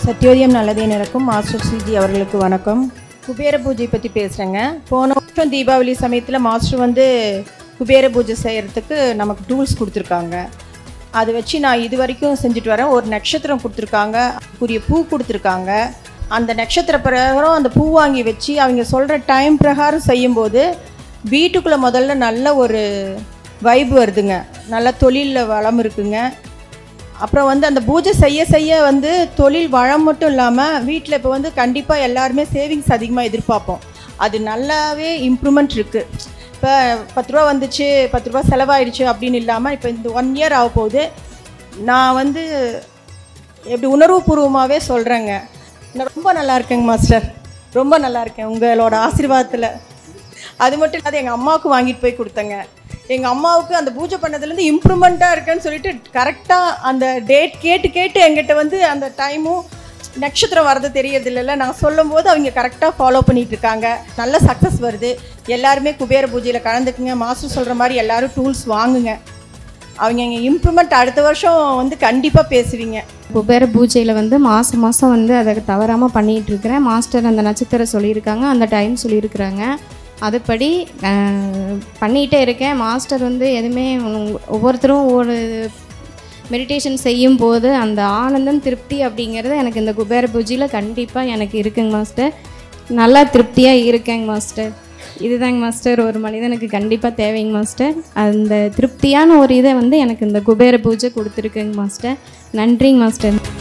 சத்யோதயம் நல்லதே நடக்கும் master CG அவர்களுக்கு வணக்கம் குபேர பூஜை பற்றி பேசுகிறேங்க போன வருஷம் தீபாவளி சமயத்தில் மாஸ்டர் வந்து குபேர பூஜை செய்கிறதுக்கு நமக்கு டூல்ஸ் கொடுத்துருக்காங்க அதை வச்சு நான் இது வரைக்கும் செஞ்சுட்டு வரேன் ஒரு நட்சத்திரம் கொடுத்துருக்காங்க அதுக்குரிய பூ கொடுத்துருக்காங்க அந்த நட்சத்திர பிரகாரம் அந்த பூ வாங்கி வச்சு அவங்க சொல்கிற டைம் பிரகாரம் செய்யும்போது வீட்டுக்குள்ளே முதல்ல நல்ல ஒரு வைப் வருதுங்க நல்ல தொழிலில் வளம் இருக்குங்க அப்புறம் வந்து அந்த பூஜை செய்ய செய்ய வந்து தொழில் வளம் மட்டும் இல்லாமல் வீட்டில் இப்போ வந்து கண்டிப்பாக எல்லாருமே சேவிங்ஸ் அதிகமாக எதிர்பார்ப்போம் அது நல்லாவே இம்ப்ரூவ்மெண்ட் இருக்குது இப்போ பத்து ரூபா வந்துச்சு பத்து ரூபா செலவாயிடுச்சு அப்படின்னு இல்லாமல் இப்போ இந்த ஒன் இயர் ஆக போகுது நான் வந்து எப்படி உணர்வுபூர்வமாகவே சொல்கிறேங்க நான் ரொம்ப நல்லா இருக்கேங்க மாஸ்டர் ரொம்ப நல்லா இருக்கேன் உங்களோட ஆசீர்வாதத்தில் அது மட்டும் இல்லாத எங்கள் அம்மாவுக்கு வாங்கிட்டு போய் கொடுத்தேங்க எங்கள் அம்மாவுக்கு அந்த பூஜை பண்ணதுலேருந்து இம்ப்ரூவ்மெண்ட்டாக இருக்குன்னு சொல்லிட்டு கரெக்டாக அந்த டேட் கேட்டு கேட்டு எங்கிட்ட வந்து அந்த டைமும் நட்சத்திரம் வரது தெரியறதில்ல நான் சொல்லும்போது அவங்க கரெக்டாக ஃபாலோ பண்ணிட்டு இருக்காங்க நல்ல சக்ஸஸ் வருது எல்லாருமே குபேர பூஜையில் கலந்துக்குங்க மாஸ்டர் சொல்கிற மாதிரி எல்லாரும் டூல்ஸ் வாங்குங்க அவங்க எங்கள் இம்ப்ரூவ்மெண்ட் அடுத்த வருஷம் வந்து கண்டிப்பாக பேசுவீங்க குபேர பூஜையில் வந்து மாதம் மாதம் வந்து அதை தவறாமல் பண்ணிகிட்டு இருக்கிறேன் மாஸ்டர் அந்த நட்சத்திரம் சொல்லியிருக்காங்க அந்த டைம் சொல்லியிருக்கிறாங்க அதுபடி அஹ், பண்ணிகிட்டே இருக்கேன் மாஸ்டர் வந்து எதுவுமே உங்க- ஒவ்வொருத்தரும் ஒரு மெடிடேஷன் செய்யும் போது அந்த ஆனந்தம் திருப்தி அப்படிங்கிறது எனக்கு இந்த குபேர பூஜையில் கண்டிப்பாக எனக்கு இருக்குங்க மாஸ்டர் நல்லா திருப்தியாக இருக்கேங்க மாஸ்டர் இதுதாங்க மாஸ்டர் ஒரு மனிதனுக்கு கண்டிப்பாக தேவைங்க மாஸ்டர் அந்த திருப்தியான ஒரு இதை வந்து எனக்கு இந்த குபேர பூஜை கொடுத்துருக்குங்க மாஸ்டர் நன்றிங்க மாஸ்டர்